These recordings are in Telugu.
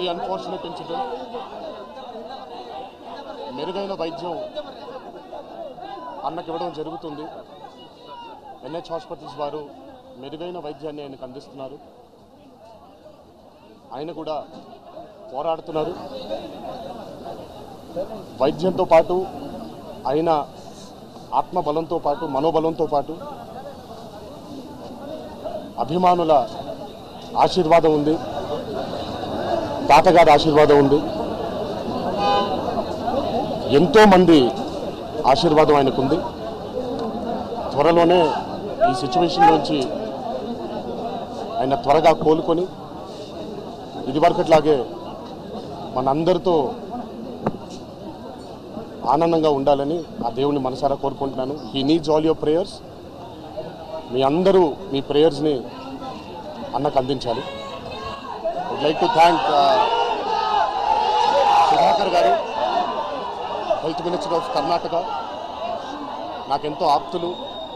అన్ఫార్చునేట్ ఇన్సిడెంట్ మెరుగైన వైద్యం అన్నకి ఇవ్వడం జరుగుతుంది ఎన్హెచ్ హాస్పిటల్స్ వారు మెరుగైన వైద్యాన్ని ఆయనకు అందిస్తున్నారు ఆయన కూడా పోరాడుతున్నారు వైద్యంతో పాటు ఆయన ఆత్మబలంతో పాటు మనోబలంతో పాటు అభిమానుల ఆశీర్వాదం ఉంది తాతగారి ఆశీర్వాదం ఉంది ఎంతో మంది ఆశీర్వాదం ఆయనకుంది త్వరలోనే ఈ సిచ్యువేషన్ నుంచి ఆయన త్వరగా కోలుకొని ఇదివరకట్లాగే మనందరితో ఆనందంగా ఉండాలని ఆ దేవుని మనసారా కోరుకుంటున్నాను he needs all your prayers మీ అందరూ మీ ప్రేయర్స్ని అన్నకు అందించాలి would like to thank Sudhakar garu health minister of Karnataka నాకెంతో ఆప్తులు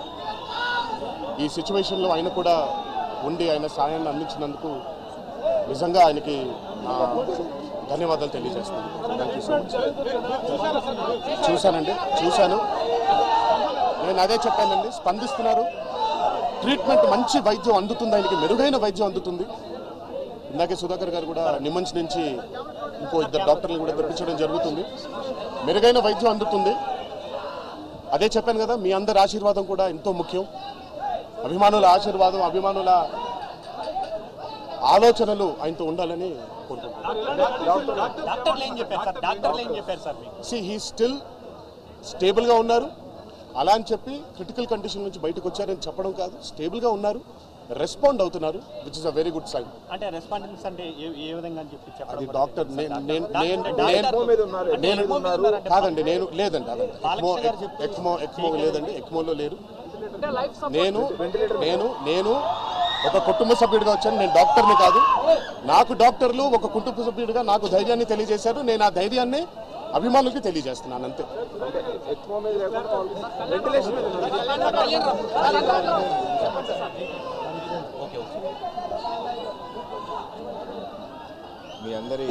ఈ సిచ్యువేషన్లో ఆయన కూడా ఉండి ఆయన సాయాన్ని అందించినందుకు నిజంగా ఆయనకి నా ధన్యవాదాలు తెలియజేస్తాను థ్యాంక్ యూ సో మచ్ చూశానండి చూశాను నేను అదే చెప్పానండి స్పందిస్తున్నారు ట్రీట్మెంట్ మంచి వైద్యం అందుతుంది ఆయనకి మెరుగైన వైద్యం అందుతుంది ఇందాకే సుధాకర్ గారు కూడా నిమంచ్ నుంచి ఇంకో ఇద్దరు డాక్టర్లు కూడా తెప్పించడం జరుగుతుంది మెరుగైన వైద్యం అందుతుంది అదే చెప్పాను కదా మీ అందరి ఆశీర్వాదం కూడా ఎంతో ముఖ్యం అభిమానుల ఆశీర్వాదం అభిమానుల ఆలోచనలు ఆయనతో ఉండాలని కోరుకుంటున్నాను డాక్టర్లు ఏం చెప్పారు సార్ డాక్టర్లు ఏం చెప్పారు సార్ మీకు సి హీ స్టిల్ స్టేబుల్గా ఉన్నారు అలా అని చెప్పి క్రిటికల్ కండిషన్ నుంచి బయటకు వచ్చారని చెప్పడం కాదు స్టేబుల్గా ఉన్నారు రెస్పాండ్ అవుతున్నారు which is a very good sign అంటే రెస్పాండెన్స్ అంటే ఏ- ఏ విధంగా అని చెప్పి చెప్పడం అది కూడా డాక్టర్ తెలియదు నేను సార్. నేను డాక్టర్- నేను డాక్టర్ నేను ఎక్కువ మీద ఉన్నారు. అంటే నేను ఎక్కువ మీద ఉన్నారంటే కాదండి నేను లేదండి అదండి ఎక్మో బాలకృష్ణ గారు చెప్తూ- ఎక్మో ఎక్మో లేదండి ఎక్మోలో లేరు నేను నేను నేను ఒక కుటుంబ సభ్యుడిగా వచ్చాను నేను డాక్టర్ని కాదు నాకు డాక్టర్లు ఒక కుటుంబ సభ్యుడిగా నాకు ధైర్యాన్ని తెలియజేశారు నేను ఆ ధైర్యాన్ని అభిమానులకి తెలియజేస్తున్నాను అంతే మీ అందరి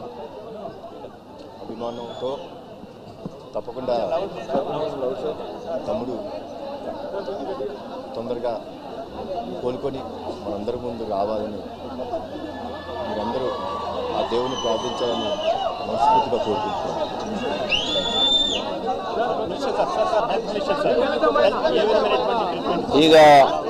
అభిమానంతో తప్పకుండా తమ్ముడు తొందరగా కోలుకొని మనందరి ముందు రావాలని మీరందరూ ఆ దేవుని ప్రార్థించాలని మనస్ఫూర్తిగా కోరుకుంటున్నాను sir sir sir health minister sir health ఏ విధమైనటువంటి ట్రీట్మెంట్ ಈಗ